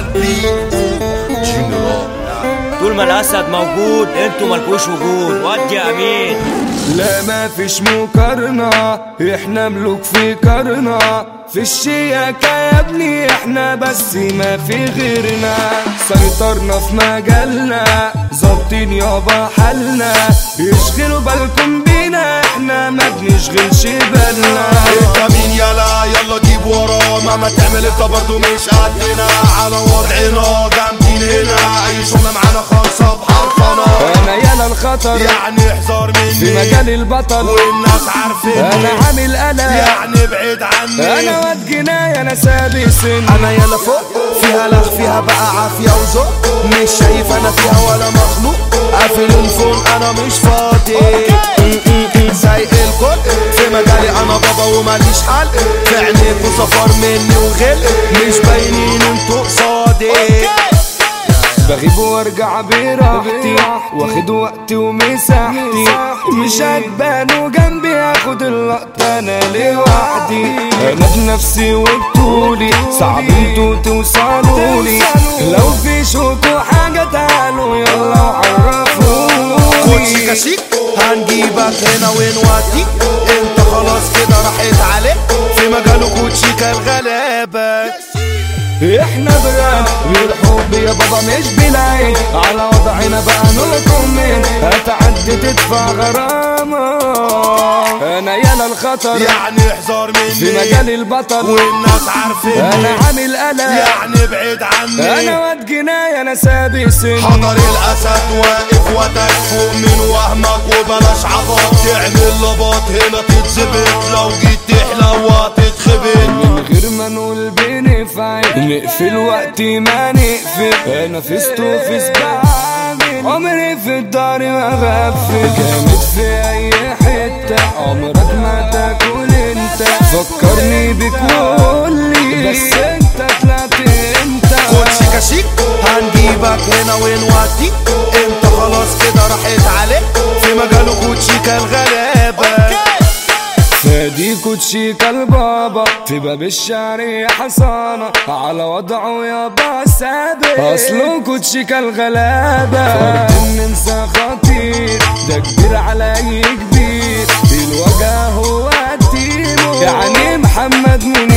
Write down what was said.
جنرال طول ما الاسد موجود انتوا مالكوش وجود ودي يا امين لا ما فيش مقارنة احنا ملوك في كرنا في الشياكة يا ابني احنا بس ما في غيرنا سيطرنا في مجالنا ظابطين يابا حالنا يشغلوا بالكم بينا احنا ما بنشغلش بالنا انت مين يلا يلا جيب وراه مهما تعمل انت برضو مش قدنا على وضعنا جامدين هنا اي شغلة معانا خالصة بحرفنا انا يالا الخطر يعني احذر مني في مجال البطل والناس عارفين انا عامل انا يعني بعيد عني انا واد جناية انا سابي سن انا يلا فوق فيها لغ فيها بقى عافية وذوق مش شايف انا فيها ولا مخلوق قافل الفون انا مش فاضي سايق الكل في مجالي انا بابا وماليش حل في عينيكوا سفر مني وغل مش باينين انتوا قصادي بغيب وارجع براحتي واخد وقتي ومساحتي مش هتبان وجنبي اخد اللقطة انا لوحدي انا بنفسي وبطولي صعب انتوا توصلولي لو في شوك وحاجة تعالوا يلا كوتشي عرفوني كشيك هنجيبك هنا ونوديك انت خلاص كده راحت عليك في مجاله كوتشيكا الغلابة احنا بران بالحب يا بابا مش بالعين على وضعنا بقى نطمن هتعدي تدفع غرامة انا يالا الخطر يعني احذر مني في مجال البطل والناس عارفين انا عامل انا يعني بعيد عني انا واد جناية انا سابي سن حضر الاسد واقف وتكفو من وهمك وبلاش عبط تعمل لبط هنا تتزبط لو جيت تحلى وتتخبط من غير ما نقول بنفعل نقفل وقت ما نقفل انا فزت وفز بعمل عمري في الدار ما غفل جامد في اي حتة عمرك ما تاكل انت فكرني بك وقولي بس انت طلعت انت كوتشي كشيك هنجيبك هنا ونوديك انت خلاص كده راحت عليك في مجاله كوتشيكا الغلابة فادي كوتشيكا البابا في باب الشعرية حصانة على وضعه يابا ثابت اصله كوتشيكا الغلابة فرد ننسى خطير ده كبير على اي كبير الوجه هو التيمو يعني محمد منير